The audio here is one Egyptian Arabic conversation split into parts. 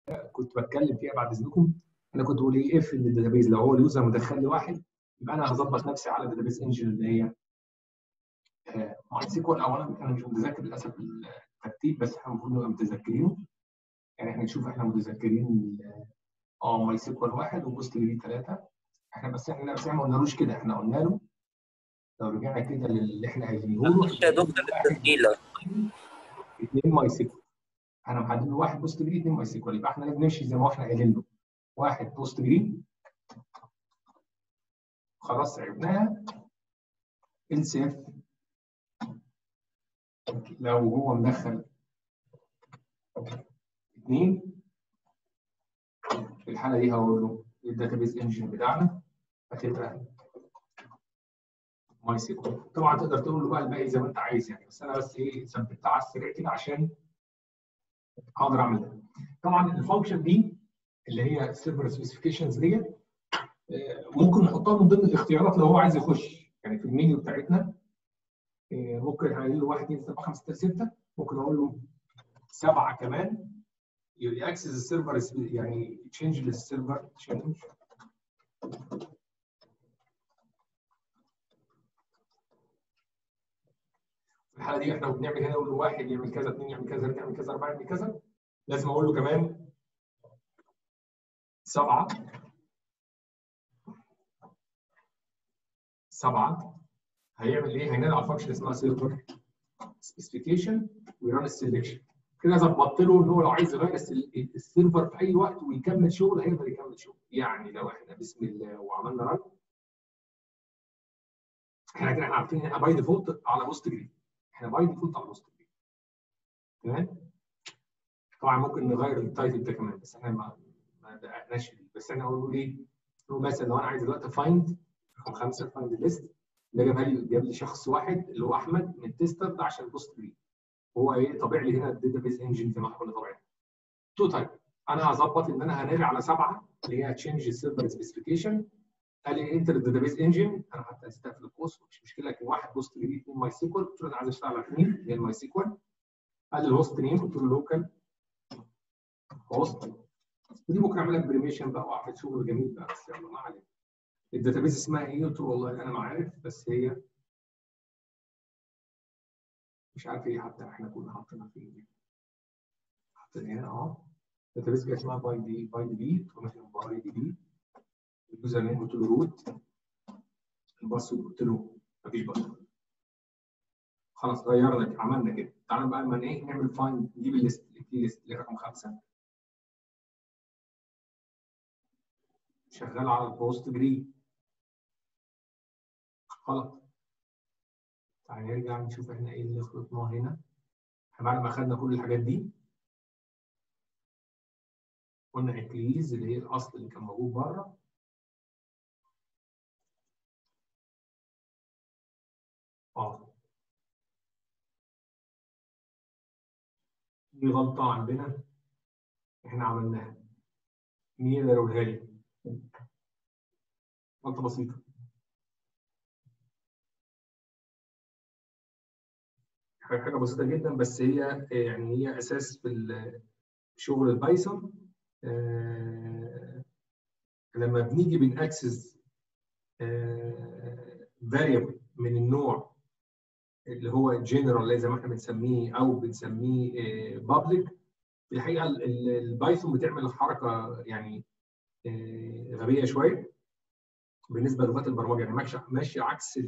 كنت بتكلم فيها بعد اذنكم انا كنت بقول ايه اف ان الداتابيز لو هو اليوزر مدخل لي واحد يبقى انا هظبط نفسي على الداتابيز انجن اللي هي ماي سيكوال اولا انا مش متذكر للاسف الترتيب بس احنا المفروض نبقى متذكرينه يعني احنا نشوف احنا متذكرين اه ماي سيكوال واحد وبوست جريد ثلاثه احنا بس احنا بس احنا ما قلنالوش كده احنا قلنا له لو رجعنا كده للي احنا قايلينه له معلش يا دكتور التسجيل لو اثنين ماي سيكوال احنا محددين واحد بوست جريد اثنين ماي سيكوال يبقى احنا لازم نمشي زي ما احنا قايلين له واحد بوست جريد خلاص عرفناها ال سي اف لو هو مدخل اثنين في الحاله دي هقول له الداتابيز انجن بتاعنا هتبقى ماي سيكوال طبعا تقدر تقول له بقى الباقي زي ما انت عايز يعني بس انا بس ايه ثبتها على السريع كده عشان اقدر اعمل ده طبعا الفانكشن دي اللي هي السيرفر سبيسيفيكيشنز ديت ممكن نحطها من ضمن الاختيارات لو هو عايز يخش يعني في المنيو بتاعتنا ممكن هنقول له 1 2 3 4 5 6 6 ممكن اقول له سبعه كمان ياكسس السيرفر يعني تشينج للسيرفر تشينج في الحاله دي احنا بنعمل هنا نقول له واحد يعمل كذا اثنين يعمل كذا ثلاثه يعمل كذا اربعه يعمل كذا لازم اقول له كمان سبعه سبعه هيعمل ايه؟ هينادي على فانكشن اسمها سيرفر سبيسيفيكيشن ويران السلكشن كده ظبطت له ان هو لو عايز يغير السيرفر في اي وقت ويكمل شغل هيقدر يكمل شغل يعني لو احنا بسم الله وعملنا رن احنا كده احنا عارفين ان احنا باي ديفولت على بوست جريد احنا باي ديفولت على بوست جريد تمام طبعا ممكن نغير التايتل ده كمان بس احنا ما ما دققناش فيه بس احنا هنقول ايه؟ نقول مثلا لو انا عايز دلوقتي فايند رقم خمسه فايند ليست ده جابها لي جاب لي شخص واحد اللي هو احمد من تيستر ده عشان البوست جريد هو ايه طابع لي هنا الداتابيز انجن زي ما احنا كنا طابعين تو تايب انا هظبط ان انا هنادي على سبعه اللي هي تشينج السيرفر سبيسيفيكيشن قال لي انتر الداتابيز انجن انا حتى استقفل القوس مش مشكله لكن واحد بوست جريد اثنين ماي سيكوال قلت له انا عايز اشتغل على اثنين اللي هي الماي سيكوال قال لي الهوست نيم قلت له لوكال هوست ودي ممكن اعمل لك بريميشن بقى واعمل شغل جميل بقى بس يلا ما علينا الداتابيز اسمها ايه؟ قلت له والله انا ما عارف بس هي مش عارف ايه حتى احنا كنا حاطينها فين دي حاطينها هنا اهو الداتابيز كان اسمها باي دي باي دي بي قلت له مثلا باي دي بي اليوزر نيم قلت له روت الباسورد قلت له مفيش باسورد خلاص غيرنا عملنا كده تعالى بقى لما ايه نعمل فايند نجيب الليست الكي ليست اللي رقم خمسه شغال على البوست جريد غلط تعالى نرجع نشوف احنا ايه اللي خلطناه هنا احنا بعد ما خدنا كل الحاجات دي قلنا انكريز اللي هي الاصل اللي كان موجود بره اه دي غلطه عندنا احنا عملناها مين اللي يقولها لي غلطه بسيطه حاجه بسيطه جدا بس هي يعني هي اساس في شغل البايثون آه لما بنيجي بنأكسس فاريبل من النوع اللي هو جنرال زي ما احنا بنسميه او بنسميه بابليك في الحقيقه البايثون بتعمل حركه يعني آه غبيه شويه بالنسبه لغات البرمجه يعني ماشيه ماشيه عكس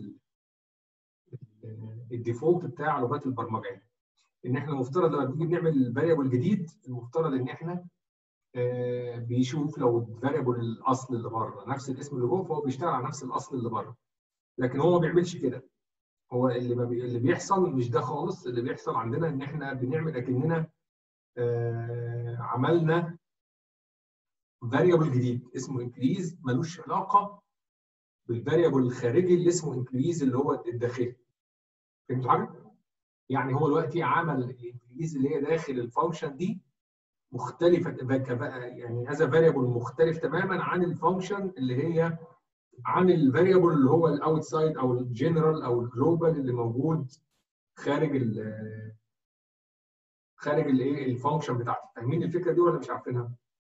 الديفولت بتاع لغات البرمجه يعني. ان احنا المفترض لما بنيجي بنعمل فاريبل جديد المفترض ان احنا آه بيشوف لو الفاريبل الاصل اللي بره نفس الاسم اللي جوه فهو بيشتغل على نفس الاصل اللي بره لكن هو ما بيعملش كده هو اللي ما بي... اللي بيحصل مش ده خالص اللي بيحصل عندنا ان احنا بنعمل اكننا آه عملنا فاريبل جديد اسمه انكريز ملوش علاقه بالفاريبل الخارجي اللي اسمه انكريز اللي هو الداخلي فهمتوا حاجه؟ يعني هو دلوقتي عمل الانكريز اللي هي داخل الفانكشن دي مختلفه بقى يعني هذا فاريبل مختلف تماما عن الفانكشن اللي هي عن الفاريبل اللي هو الاوتسايد او الجنرال او الجلوبال اللي موجود خارج ال خارج الايه الفانكشن بتاعتي فاهمين الفكره دي ولا مش عارفينها؟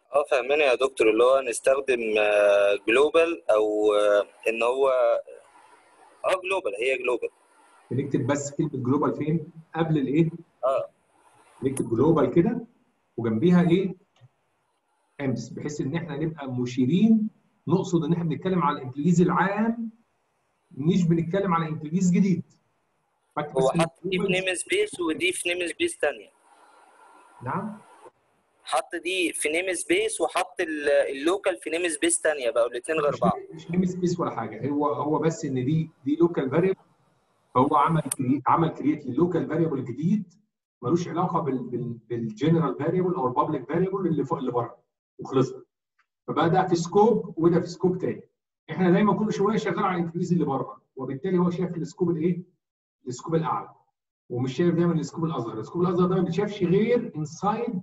اه فاهمين يا دكتور اللي هو نستخدم جلوبال او آه، ان هو اه جلوبال هي جلوبال بنكتب بس كلمه جلوبال فين؟ قبل الايه؟ اه نكتب جلوبال كده وجنبيها ايه؟ امس بحيث ان احنا نبقى مشيرين نقصد ان احنا بنتكلم على الانجليزي العام مش بنتكلم على انجليزي جديد فاكر هو بس إن حط دي في global- نيم سبيس ودي في نيم سبيس تانية نعم حط دي في نيم سبيس وحط ال- اللوكال في نيم سبيس تانية بقوا الاثنين غير مش بعض مش نيم سبيس ولا حاجه هو هو بس ان دي دي لوكال فاريبل فهو عمل كريت عمل كريت للوكال فاريبل جديد ملوش علاقه بال بال بالجنرال فاريبل او البابليك فاريبل اللي فوق اللي بره وخلصنا فبقى ده في سكوب وده في سكوب تاني احنا دايما كل شويه شغال على الانجليزي اللي بره وبالتالي هو شايف السكوب الايه؟ السكوب الاعلى ومش شايف دايما السكوب الاصغر السكوب الاصغر ده ما بيتشافش غير انسايد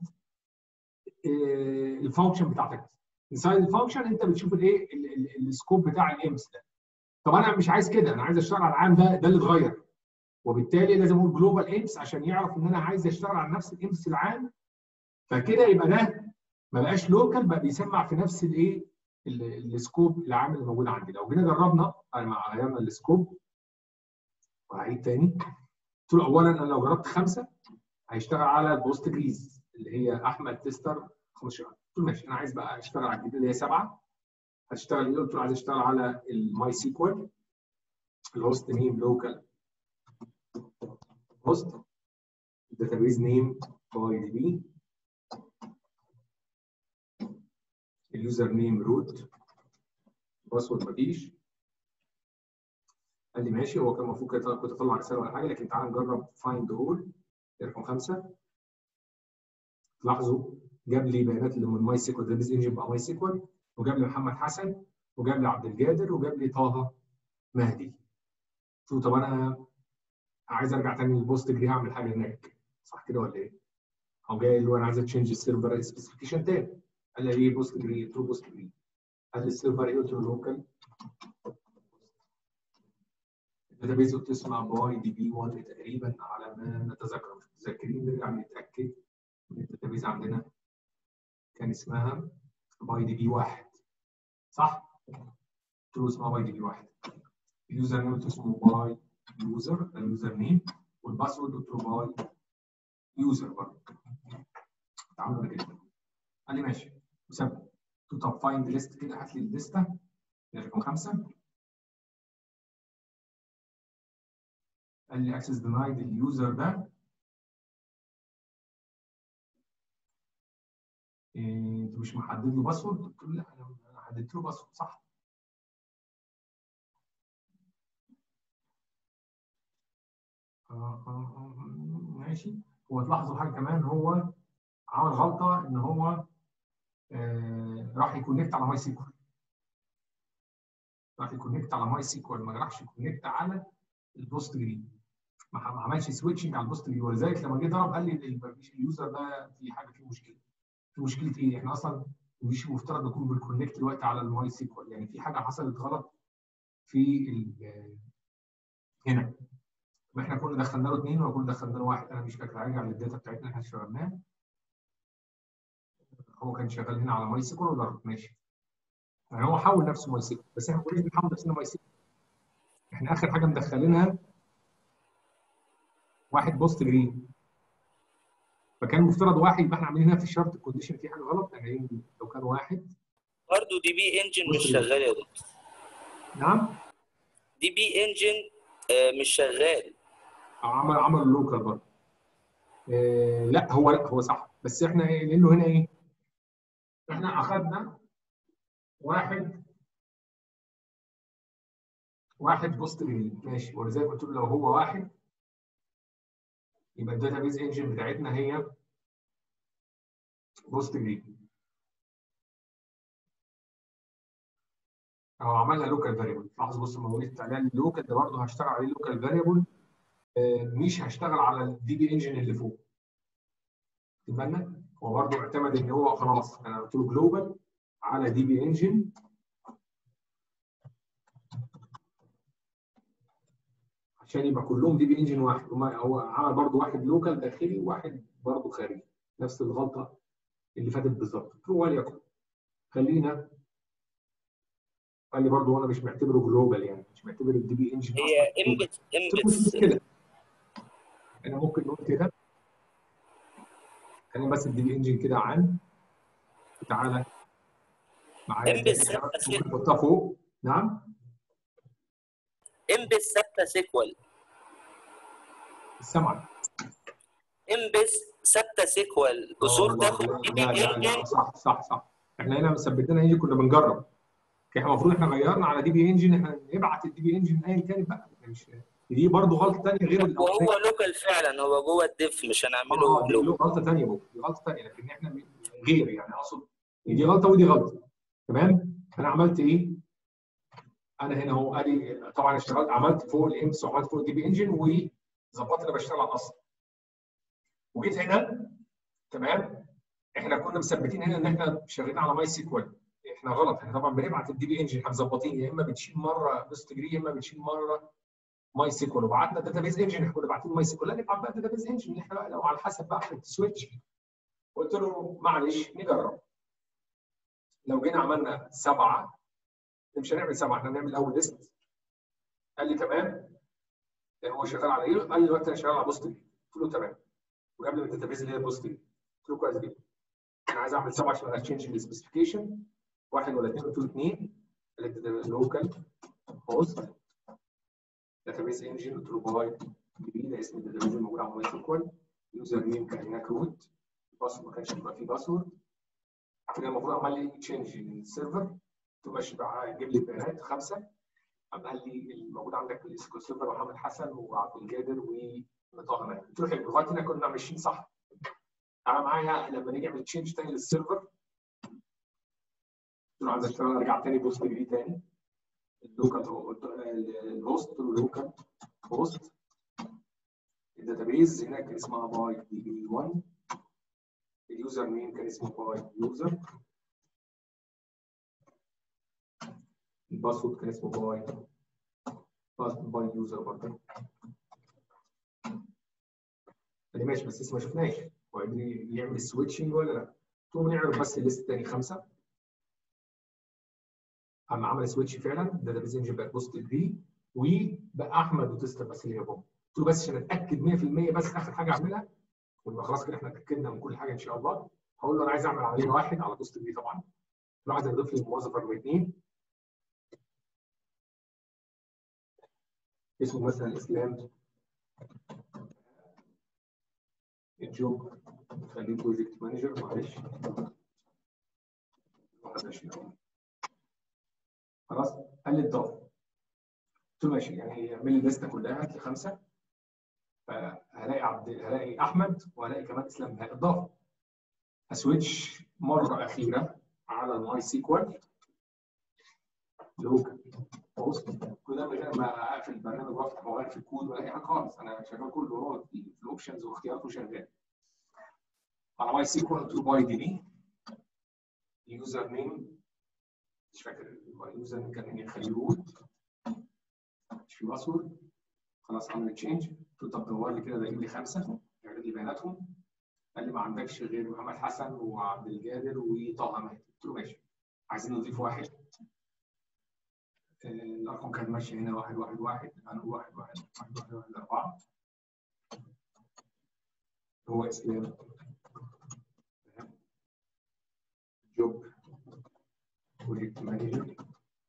الفانكشن بتاعتك انسايد الفانكشن انت بتشوف الايه ال- ال- السكوب بتاع الامس ده طب انا مش عايز كده انا عايز اشتغل على العام ده ده اللي اتغير وبالتالي لازم اقول جلوبال امس عشان يعرف ان انا عايز اشتغل على نفس الامس العام فكده يبقى ده ما بقاش لوكال بقى بيسمع في نفس الايه ال- السكوب العام اللي موجود عندي لو جينا جربنا انا مع غيرنا السكوب وهعيد تاني قلت له اولا انا لو جربت خمسه هيشتغل على البوست جريز اللي هي احمد تستر 15 قلت له ماشي انا عايز بقى اشتغل على الجديد اللي هي سبعه هتشتغل ايه؟ قلت له عايز اشتغل على الماي سيكوال الهوست نيم لوكال هوست database نيم باي دي بي اليوزر نيم روت باسورد مفيش قال لي ماشي هو كان المفروض كده كنت اطلع رساله ولا حاجه لكن تعال نجرب فايند اول رقم خمسه لاحظوا جاب لي بيانات اللي من ماي سيكوال داتابيز انجن بقى ماي سيكوال وجاب لي محمد حسن وجاب لي عبد الجادر وجاب لي طه مهدي شو طب انا عايز ارجع تاني للبوست جري هعمل حاجه هناك صح كده ولا ايه؟ او جاي اللي هو انا عايز تشينج السيرفر سبيسيفيكيشن تاني قال لي ايه بوست جري قلت له بوست جري قال لي السيرفر ايه قلت له لوكال الداتابيز قلت اسمها باي دي بي 1 تقريبا على ما نتذكر مش متذكرين نرجع نتاكد من الداتابيز عندنا كان اسمها باي دي بي 1 صح؟ قلت له اسمها باي دي بي 1 اليوزر نيم قلت اسمه باي يوزر ده اليوزر نيم والباسورد قلت له باي يوزر برضه تعملوا كده قال لي ماشي وساب قلت له طب فايند ليست كده هات لي الليسته رقم خمسه قال لي اكسس دينايد اليوزر ده إيه، انت مش محدد له باسورد قلت له لا انا أنا حددت له باسورد صح آه، آه، آه، ماشي هو تلاحظوا حاجه كمان هو عمل غلطه ان هو آه، راح يكونكت على ماي سيكوال راح يكونكت على ماي سيكوال ما راحش يكونكت على البوست جرين ما ما عملش سويتشنج على البوست جرين ولذلك لما جه ضرب قال لي ال- اليوزر ده في حاجه فيه مشكله في مشكله ايه؟ احنا اصلا مش مفترض نكون بنكونكت دلوقتي على الماي سيكوال يعني في حاجه حصلت غلط في ال- هنا ما احنا كنا دخلنا له اثنين وكنا دخلنا له واحد انا مش فاكر هرجع للداتا بتاعتنا احنا اشتغلناها هو كان شغال هنا على ماي سيكوال ولا ماشي يعني هو حول نفسه ماي سيكوال بس احنا كنا بنحول نفسنا ماي سيكوال احنا اخر حاجه مدخلينها واحد بوست جرين فكان المفترض واحد يبقى احنا عاملين هنا في الشرط الكونديشن في حاجه غلط يعني لو كان واحد برضه دي بي انجن مش شغال يا دكتور نعم دي بي انجن آه، مش شغال عمل عمل اللوكال برضه آه لا هو لا هو صح بس احنا ايه لانه هنا ايه احنا اخذنا واحد واحد بوست جرين ماشي ولذلك قلت له لو هو واحد يبقى الداتا بيز انجن بتاعتنا هي بوست جرين او عملنا لوكال فاريبل لاحظ بص لما قلت عليها اللوكال ده برضه هشتغل عليه لوكال فاريبل مش هشتغل على الدي بي انجن اللي فوق خد بالنا هو برضه اعتمد ان هو خلاص انا قلت له جلوبال على دي بي انجن عشان يبقى كلهم دي بي انجن واحد وما- هو عمل برضه واحد لوكال داخلي وواحد برضه خارجي نفس الغلطه اللي فاتت بالظبط ترو وليكن خلينا قال لي برضه انا مش معتبره جلوبال يعني مش معتبر الدي بي انجن هي امبس امبس كده انا ممكن نقول كده خلينا بس الدي بي انجن كده عن تعالى معايا امبس ممكن نحطها فوق نعم امبس ثابته سيكوال السمعة امبس ثابته سيكوال اصول تاخد دي بي لا لا لا انجن صح صح صح احنا هنا مثبتين انجن كنا بنجرب احنا المفروض احنا غيرنا على دي بي انجن احنا نبعت الدي بي انجن ايا كانت بقى مش دي برضه غلطه ثانيه غير وهو لوكال فعلا هو جوه الديف مش هنعمله اه دي جلوبال غلطه ثانيه برضه دي غلطه ثانيه لكن احنا غير يعني اقصد دي غلطه ودي غلطه تمام انا عملت ايه؟ انا هنا اهو ادي طبعا اشتغلت عملت فوق الامس وعملت فوق الدي بي انجن وظبطت انا بشتغل على الاصل وجيت هنا تمام احنا كنا مثبتين هنا ان احنا شغالين على ماي سيكوال احنا غلط احنا طبعا بنبعت الدي بي انجن احنا مظبطين يا اما بتشيل مره بوست جري يا اما بتشيل مره ماي سيكوال وبعتنا داتا بيز انجن احنا كنا باعتين ماي سيكوال لا نبعت بقى داتا بيز انجن احنا بقى لو على حسب بقى احنا سويتش قلت له معلش نجرب لو جينا عملنا سبعه مش هنعمل سبعه احنا هنعمل اول ليست قال لي تمام هو شغال على ايه؟ قال لي دلوقتي انا شغال على بوست جري قلت له تمام وقبل الداتا بيز اللي هي بوست جري قلت له كويس جدا انا عايز اعمل سبعه عشان اتشينج السبيسيفيكيشن واحد ولا اثنين قلت له اثنين لوكال هوست داتابيس انجن قلت له باي دي ده اسم الداتابيس الموجود على ماي سيكوال يوزر نيم كان هناك روت الباسورد ما كانش بيبقى فيه باسورد كده المفروض عمل لي تشينج السيرفر قلت له ماشي بقى جيب لي البيانات خمسه عمل لي الموجود عندك في السيكول سيرفر محمد حسن وعبد القادر وطه ماهر قلت له حلو لغايه هنا كنا ماشيين صح انا معايا لما نيجي نعمل تشينج تاني للسيرفر قلت له عايز اشتغل ارجع تاني بوست جري تاني اللوكال الهوست قلت له لوكال هوست الداتابيز هناك اسمها باي دي بي 1 اليوزر نيم كان اسمه باي يوزر الباسورد كان اسمه باي باي يوزر برضه قال لي ماشي بس لسه ما شفناش هو يقدر يعمل سويتشنج ولا لا؟ قلت له نعرف بس الليست تاني خمسه اما عمل سويتش فعلا داتا بيز انجن بقت بوست دي وبقى احمد وتستر بس اللي يبقى قلت له بس عشان اتاكد 100% بس اخر حاجه اعملها ونبقى خلاص كده احنا اتاكدنا من كل حاجه ان شاء الله هقول له انا عايز اعمل عمليه واحد على بوست دي طبعا قلت له عايز اضيف لي موظف رقم اثنين اسمه مثلا اسلام الجوب خليه بروجكت مانجر معلش 21 خلاص قال لي اتضاف قلت له ماشي يعني اعمل لي الليسته كلها هات لي خمسه فهلاقي عبد هلاقي احمد وهلاقي كمان اسلام اتضاف هسويتش مره اخيره على الماي سيكوال لوكال بوست كده من غير ما اقفل البرنامج وافتح واغير في الكود ولا اي حاجه خالص انا شغال كله هو في الاوبشنز واختياراته شغال على ماي سيكوال قلت له باي دي بي يوزر نيم مش فاكر اليوزر نيم كان ايه خليه روت مش في باسورد خلاص عمل تشينج قلت له طب دور لي كده ده يجيب لي خمسه يعرض لي بياناتهم قال لي ما عندكش غير محمد حسن وعبد القادر وطه مهدي قلت له ماشي عايزين نضيف واحد الارقام كانت ماشيه هنا واحد واحد واحد هنقول واحد واحد واحد واحد واحد اربعه هو اسلام جوب بروجكت مانجر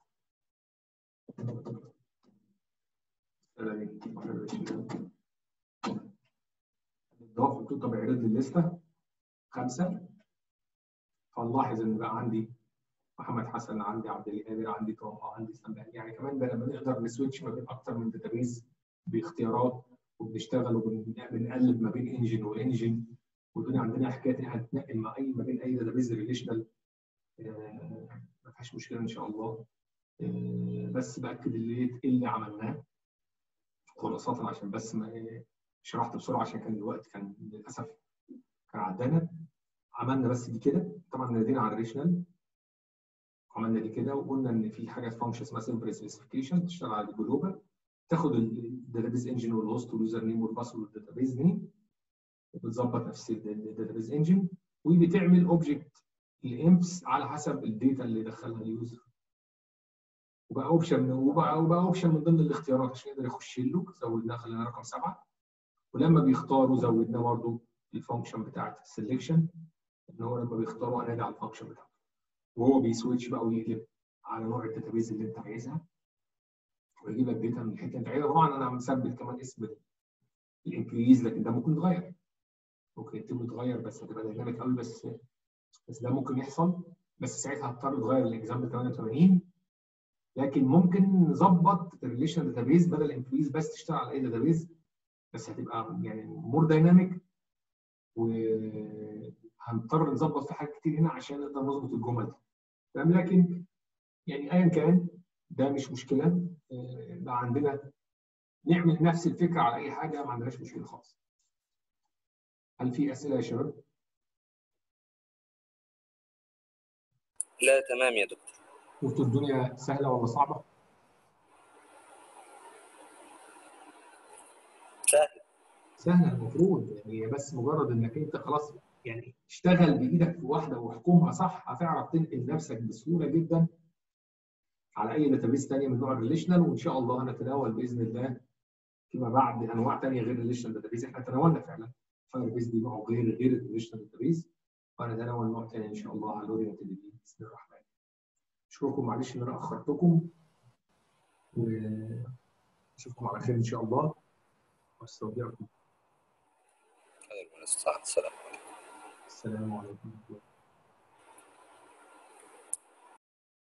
اضاف قلت له طب اعرض لي الليسته خمسه فنلاحظ ان بقى عندي محمد حسن عندي عبد القادر عندي طه عندي اسلام يعني كمان بقى لما نقدر نسويتش ما بين اكتر من داتابيز باختيارات وبنشتغل وبنقلب ما بين انجن وانجن والدنيا عندنا حكايه ان احنا نتنقل مع اي ما بين اي داتابيز ريليشنال ما فيهاش مشكله ان شاء الله آه بس باكد اللي اللي عملناه خلاصه عشان بس ما شرحت بسرعه عشان كان الوقت كان للاسف كان عدانا عملنا بس دي كده طبعا نادينا على الريشنال عملنا دي كده وقلنا ان في حاجه فانكشن اسمها سمبل سبيسيفيكيشن تشتغل على الجلوبال تاخد الداتابيز انجن والهوست واليوزر نيم والباسورد والداتابيز نيم وبتظبط نفس الداتابيز انجن وبتعمل اوبجكت الامبس على حسب الداتا اللي دخلها اليوزر وبقى اوبشن وبقى وبقى اوبشن من ضمن الاختيارات عشان يقدر يخش له زودناه خلينا رقم سبعه ولما بيختاروا زودنا برضه الفانكشن بتاعت السلكشن ان هو لما بيختاروا انادي على الفانكشن بتاعته وهو بيسويتش بقى ويقلب على نوع الداتابيز اللي انت عايزها ويجيب لك داتا من الحته اللي انت عايزها طبعا انا مثبت كمان اسم الامبلويز لكن ده ممكن يتغير ممكن يتم يتغير بس هتبقى دايناميك قوي بس بس ده ممكن يحصل بس ساعتها هضطر تغير الاكزامبل 88 لكن ممكن نظبط الريليشن داتابيز بدل الامبلويز بس تشتغل على اي داتابيز بس هتبقى يعني مور دايناميك وهنضطر نظبط في حاجات كتير هنا عشان نقدر نظبط الجمل دي تمام لكن يعني ايا كان ده مش مشكله بقى عندنا نعمل نفس الفكره على اي حاجه ما عندناش مشكله خالص هل في اسئله يا شباب؟ لا تمام يا دكتور شفتوا الدنيا سهله ولا صعبه؟ سهل سهله المفروض يعني هي بس مجرد انك انت خلاص يعني اشتغل بايدك في واحده واحكمها صح هتعرف تنقل نفسك بسهوله جدا على اي داتابيس ثانيه من نوع الريليشنال وان شاء الله هنتناول باذن الله فيما بعد انواع ثانيه غير الريليشنال داتابيس احنا تناولنا فعلا فاير بيس دي نوع غير غير الريليشنال داتابيس وهنتناول نوع ثاني ان شاء الله على الاورينتد باذن الرحمن اشكركم معلش ان انا اخرتكم ونشوفكم على خير ان شاء الله واستودعكم السلام عليكم السلام عليكم